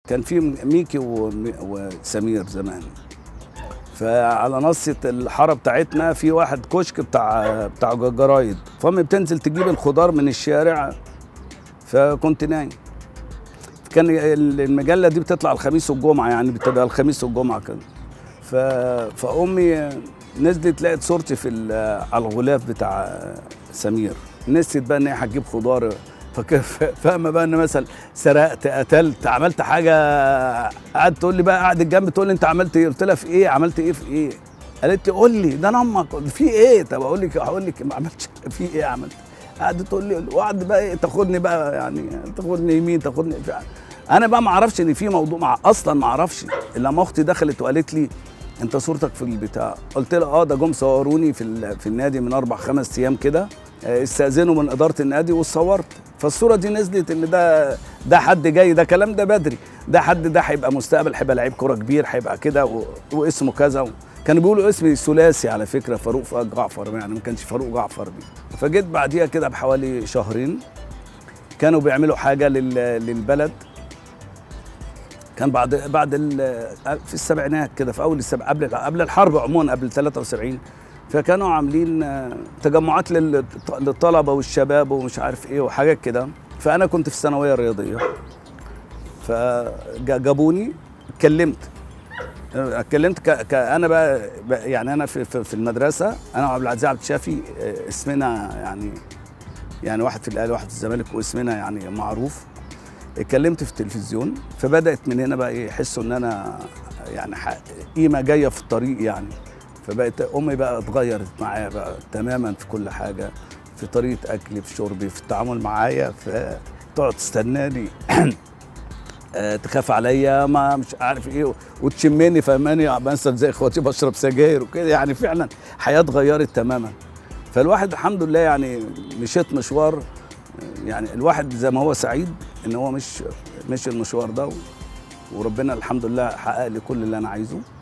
كان في ميكي ومي- وسمير زمان فعلى نصة الحارة بتاعتنا في واحد كشك بتاع بتاع جرايد فامي بتنزل تجيب الخضار من الشارع فكنت نايم كان المجلة دي بتطلع الخميس والجمعة يعني بتبقى الخميس والجمعة كده ف... فأمي نزلت لقت صورتي في ال- على الغلاف بتاع سمير نسيت بقى ان هي هتجيب خضار فكيف فاهمه بقى ان مثلا سرقت قتلت عملت حاجه قعدت تقول لي بقى قعدت جنبي تقول لي انت عملت ايه قلت لها في ايه عملت ايه في ايه قالت لي قول لي ده انا امك في ايه طب اقول لك هقول لك ما عملتش في ايه عملت قعدت تقول لي وقعد بقى إيه تاخدني بقى يعني تاخدني يمين تاخدني في انا بقى ما اعرفش ان في موضوع مع اصلا ما اعرفش الا لما اختي دخلت وقالت لي انت صورتك في البتاع قلت لها اه ده جم صوروني في ال- في النادي من اربع خمس ايام كده آه، استاذنوا من اداره النادي واتصورت فالصوره دي نزلت ان ده ده حد جاي ده كلام ده بدري ده حد ده هيبقى مستقبل هيبقى لعيب كوره كبير هيبقى كده و- واسمه كذا و... كانوا بيقولوا اسمي ثلاثي على فكره فاروق فؤاد جعفر يعني ما كانش فاروق جعفر دي فجيت بعديها كده بحوالي شهرين كانوا بيعملوا حاجه لل... للبلد كان بعد بعد ال- في السبعينات كده في اول السبع قبل قبل الحرب عموما قبل 73 فكانوا عاملين آه، تجمعات لل- للطلبه والشباب ومش عارف ايه وحاجات كده فانا كنت في الثانويه الرياضيه فجابوني اتكلمت آه، اتكلمت ك... ك... انا بقى بقى- يعني انا في, في, في المدرسه انا وعبد العزيز عبد الشافي آه، اسمنا يعني يعني واحد في الاهلي واحد في الزمالك واسمنا يعني معروف اتكلمت في التلفزيون فبدات من هنا بقى ايه يحسوا ان انا يعني ح- قيمه جايه في الطريق يعني فبقت امي بقى اتغيرت معايا بقى تماما في كل حاجه في طريقه اكلي في شربي في التعامل معايا فتقعد تستناني آه، تخاف عليا ما مش عارف ايه وتشمني فهماني مثلا زي اخواتي بشرب سجاير وكده يعني فعلا حياه اتغيرت تماما فالواحد الحمد لله يعني مشيت مشوار يعني الواحد زي ما هو سعيد ان هو مش مش المشوار ده وربنا الحمد لله حقق لي كل اللي انا عايزه